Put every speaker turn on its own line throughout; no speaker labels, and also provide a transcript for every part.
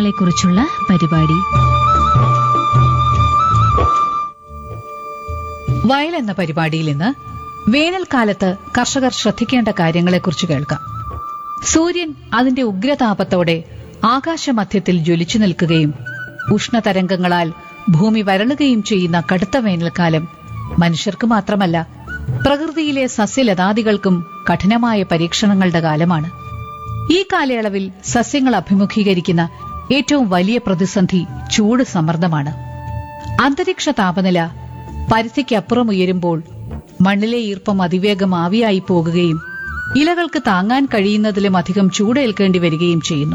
സസ്യങ്ങളെക്കുറിച്ചുള്ള പരിപാടി
വയൽ എന്ന പരിപാടിയിൽ ഇന്ന് വേനൽക്കാലത്ത് കർഷകർ ശ്രദ്ധിക്കേണ്ട കാര്യങ്ങളെക്കുറിച്ച് കേൾക്കാം സൂര്യൻ അതിന്റെ ഉഗ്രതാപത്തോടെ ആകാശമധ്യത്തിൽ ജ്വലിച്ചു നിൽക്കുകയും ഉഷ്ണതരംഗങ്ങളാൽ ഭൂമി വരളുകയും ചെയ്യുന്ന കടുത്ത വേനൽക്കാലം മനുഷ്യർക്ക് മാത്രമല്ല പ്രകൃതിയിലെ സസ്യലതാദികൾക്കും കഠിനമായ പരീക്ഷണങ്ങളുടെ കാലമാണ് ഈ കാലയളവിൽ സസ്യങ്ങൾ അഭിമുഖീകരിക്കുന്ന ഏറ്റവും വലിയ പ്രതിസന്ധി ചൂട് സമ്മർദ്ദമാണ് അന്തരീക്ഷ താപനില പരിധിക്കപ്പുറം ഉയരുമ്പോൾ മണ്ണിലെ ഈർപ്പം അതിവേഗം ആവിയായി പോകുകയും ഇലകൾക്ക് താങ്ങാൻ കഴിയുന്നതിലും അധികം ചൂടേൽക്കേണ്ടി വരികയും ചെയ്യുന്നു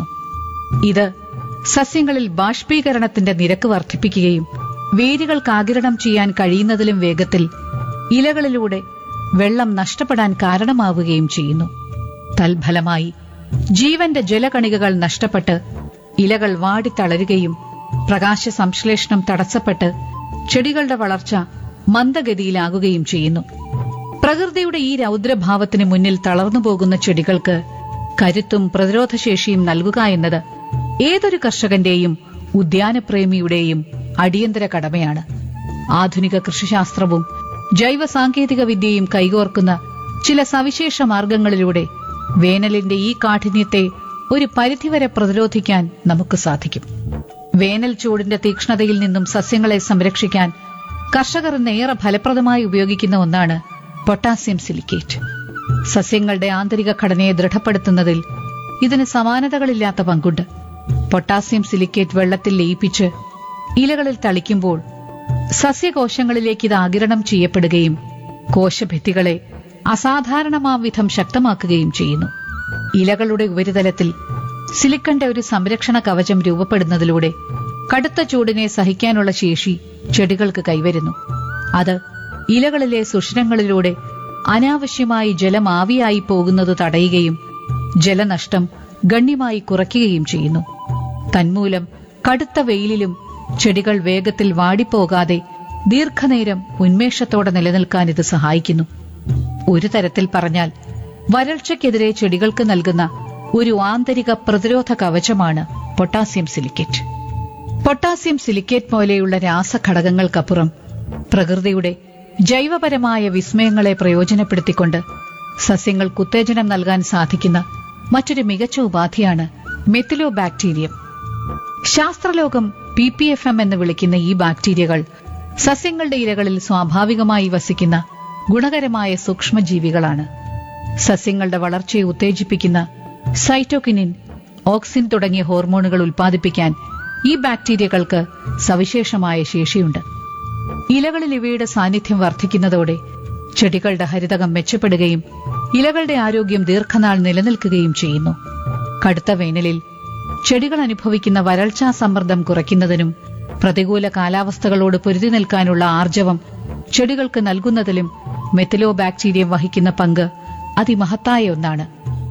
ഇത് സസ്യങ്ങളിൽ ബാഷ്പീകരണത്തിന്റെ നിരക്ക് വർദ്ധിപ്പിക്കുകയും വേരുകൾക്ക് ആകിരണം ചെയ്യാൻ കഴിയുന്നതിലും വേഗത്തിൽ ഇലകളിലൂടെ വെള്ളം നഷ്ടപ്പെടാൻ കാരണമാവുകയും ചെയ്യുന്നു തൽഫലമായി ജീവന്റെ ജലകണികകൾ നഷ്ടപ്പെട്ട് ഇലകൾ വാടിത്തളരുകയും പ്രകാശ സംശ്ലേഷണം തടസ്സപ്പെട്ട് ചെടികളുടെ വളർച്ച മന്ദഗതിയിലാകുകയും ചെയ്യുന്നു പ്രകൃതിയുടെ ഈ രൗദ്രഭാവത്തിന് മുന്നിൽ തളർന്നു പോകുന്ന ചെടികൾക്ക് കരുത്തും പ്രതിരോധശേഷിയും നൽകുക എന്നത് ഏതൊരു കർഷകന്റെയും ഉദ്യാനപ്രേമിയുടെയും അടിയന്തര കടമയാണ് ആധുനിക കൃഷിശാസ്ത്രവും ജൈവ സാങ്കേതിക വിദ്യയും കൈകോർക്കുന്ന ചില സവിശേഷ മാർഗങ്ങളിലൂടെ വേനലിന്റെ ഈ കാഠിന്യത്തെ ഒരു പരിധിവരെ പ്രതിരോധിക്കാൻ നമുക്ക് സാധിക്കും വേനൽ ചൂടിന്റെ തീക്ഷ്ണതയിൽ നിന്നും സസ്യങ്ങളെ സംരക്ഷിക്കാൻ കർഷകർ നേരെ ഫലപ്രദമായി ഉപയോഗിക്കുന്ന ഒന്നാണ് പൊട്ടാസ്യം സിലിക്കേറ്റ് സസ്യങ്ങളുടെ ആന്തരിക ഘടനയെ ദൃഢപ്പെടുത്തുന്നതിൽ ഇതിന് സമാനതകളില്ലാത്ത പങ്കുണ്ട് പൊട്ടാസ്യം സിലിക്കേറ്റ് വെള്ളത്തിൽ ലയിപ്പിച്ച് ഇലകളിൽ തളിക്കുമ്പോൾ സസ്യകോശങ്ങളിലേക്ക് ഇത് ആകിരണം ചെയ്യപ്പെടുകയും കോശഭിത്തികളെ അസാധാരണമാം വിധം ശക്തമാക്കുകയും ചെയ്യുന്നു ഇലകളുടെ ഉപരിതലത്തിൽ സിലിക്കന്റെ ഒരു സംരക്ഷണ കവചം രൂപപ്പെടുന്നതിലൂടെ കടുത്ത ചൂടിനെ സഹിക്കാനുള്ള ശേഷി ചെടികൾക്ക് കൈവരുന്നു അത് ഇലകളിലെ സുഷിരങ്ങളിലൂടെ അനാവശ്യമായി ജലം ആവിയായി പോകുന്നത് തടയുകയും ജലനഷ്ടം ഗണ്യമായി കുറയ്ക്കുകയും ചെയ്യുന്നു തന്മൂലം കടുത്ത വെയിലിലും ചെടികൾ വേഗത്തിൽ വാടിപ്പോകാതെ ദീർഘനേരം ഉന്മേഷത്തോടെ നിലനിൽക്കാൻ ഇത് സഹായിക്കുന്നു ഒരു തരത്തിൽ പറഞ്ഞാൽ വരൾച്ചയ്ക്കെതിരെ ചെടികൾക്ക് നൽകുന്ന ഒരു ആന്തരിക പ്രതിരോധ കവചമാണ് പൊട്ടാസ്യം സിലിക്കേറ്റ് പൊട്ടാസ്യം സിലിക്കേറ്റ് പോലെയുള്ള രാസഘടകങ്ങൾക്കപ്പുറം പ്രകൃതിയുടെ ജൈവപരമായ വിസ്മയങ്ങളെ പ്രയോജനപ്പെടുത്തിക്കൊണ്ട് സസ്യങ്ങൾക്ക് ഉത്തേജനം നൽകാൻ സാധിക്കുന്ന മറ്റൊരു മികച്ച ഉപാധിയാണ് മെത്തിലോ ബാക്ടീരിയം ശാസ്ത്രലോകം പി പി എഫ് എം എന്ന് വിളിക്കുന്ന ഈ ബാക്ടീരിയകൾ സസ്യങ്ങളുടെ ഇലകളിൽ സ്വാഭാവികമായി വസിക്കുന്ന ഗുണകരമായ സൂക്ഷ്മജീവികളാണ് സസ്യങ്ങളുടെ വളർച്ചയെ ഉത്തേജിപ്പിക്കുന്ന സൈറ്റോകിനിൻ ഓക്സിൻ തുടങ്ങിയ ഹോർമോണുകൾ ഉൽപ്പാദിപ്പിക്കാൻ ഈ ബാക്ടീരിയകൾക്ക് സവിശേഷമായ ശേഷിയുണ്ട് ഇലകളിൽ ഇവയുടെ സാന്നിധ്യം വർദ്ധിക്കുന്നതോടെ ചെടികളുടെ ഹരിതകം മെച്ചപ്പെടുകയും ഇലകളുടെ ആരോഗ്യം ദീർഘനാൾ നിലനിൽക്കുകയും ചെയ്യുന്നു കടുത്ത വേനലിൽ ചെടികൾ അനുഭവിക്കുന്ന വരൾച്ചാ സമ്മർദ്ദം കുറയ്ക്കുന്നതിനും പ്രതികൂല കാലാവസ്ഥകളോട് പൊരുതി നിൽക്കാനുള്ള ആർജവം ചെടികൾക്ക് നൽകുന്നതിലും മെത്തിലോ ബാക്ടീരിയം വഹിക്കുന്ന പങ്ക് അതിമഹത്തായ ഒന്നാണ്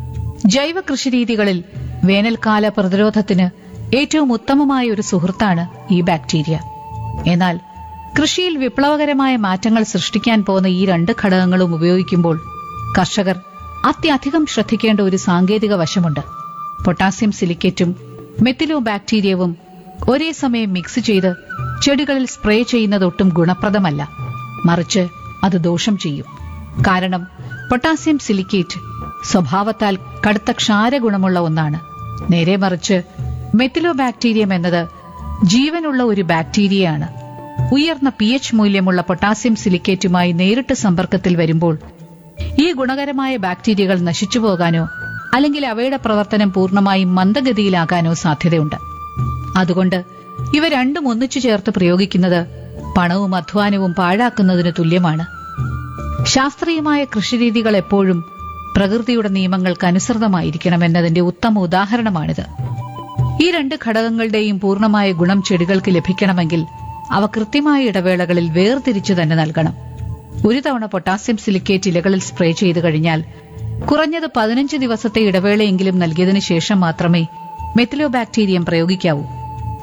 ജൈവ കൃഷിരീതികളിൽ വേനൽക്കാല പ്രതിരോധത്തിന് ഏറ്റവും ഉത്തമമായ ഒരു സുഹൃത്താണ് ഈ ബാക്ടീരിയ എന്നാൽ കൃഷിയിൽ വിപ്ലവകരമായ മാറ്റങ്ങൾ സൃഷ്ടിക്കാൻ പോകുന്ന ഈ രണ്ട് ഘടകങ്ങളും ഉപയോഗിക്കുമ്പോൾ കർഷകർ അത്യധികം ശ്രദ്ധിക്കേണ്ട ഒരു സാങ്കേതിക വശമുണ്ട് പൊട്ടാസ്യം സിലിക്കേറ്റും മെത്തിലോ ബാക്ടീരിയവും ഒരേ സമയം മിക്സ് ചെയ്ത് ചെടികളിൽ സ്പ്രേ ചെയ്യുന്നത് ഒട്ടും ഗുണപ്രദമല്ല മറിച്ച് അത് ദോഷം ചെയ്യും കാരണം പൊട്ടാസ്യം സിലിക്കേറ്റ് സ്വഭാവത്താൽ കടുത്ത ക്ഷാരഗുണമുള്ള ഒന്നാണ് നേരെ മറിച്ച് മെത്തിലോ ബാക്ടീരിയം എന്നത് ജീവനുള്ള ഒരു ബാക്ടീരിയയാണ് ഉയർന്ന പി എച്ച് മൂല്യമുള്ള പൊട്ടാസ്യം സിലിക്കേറ്റുമായി നേരിട്ട് സമ്പർക്കത്തിൽ വരുമ്പോൾ ഈ ഗുണകരമായ ബാക്ടീരിയകൾ നശിച്ചു പോകാനോ അല്ലെങ്കിൽ അവയുടെ പ്രവർത്തനം പൂർണ്ണമായും മന്ദഗതിയിലാകാനോ സാധ്യതയുണ്ട് അതുകൊണ്ട് ഇവ രണ്ടും ഒന്നിച്ചു ചേർത്ത് പ്രയോഗിക്കുന്നത് പണവും അധ്വാനവും പാഴാക്കുന്നതിന് തുല്യമാണ് ശാസ്ത്രീയമായ കൃഷിരീതികൾ എപ്പോഴും പ്രകൃതിയുടെ നിയമങ്ങൾക്ക് അനുസൃതമായിരിക്കണമെന്നതിന്റെ ഉത്തമ ഉദാഹരണമാണിത് ഈ രണ്ട് ഘടകങ്ങളുടെയും പൂർണ്ണമായ ഗുണം ചെടികൾക്ക് ലഭിക്കണമെങ്കിൽ അവ കൃത്യമായ ഇടവേളകളിൽ വേർതിരിച്ചു തന്നെ നൽകണം ഒരു തവണ പൊട്ടാസ്യം സിലിക്കേറ്റ് ഇലകളിൽ സ്പ്രേ ചെയ്തു കഴിഞ്ഞാൽ കുറഞ്ഞത് പതിനഞ്ച് ദിവസത്തെ ഇടവേളയെങ്കിലും നൽകിയതിനു ശേഷം മാത്രമേ മെത്തിലോ ബാക്ടീരിയം പ്രയോഗിക്കാവൂ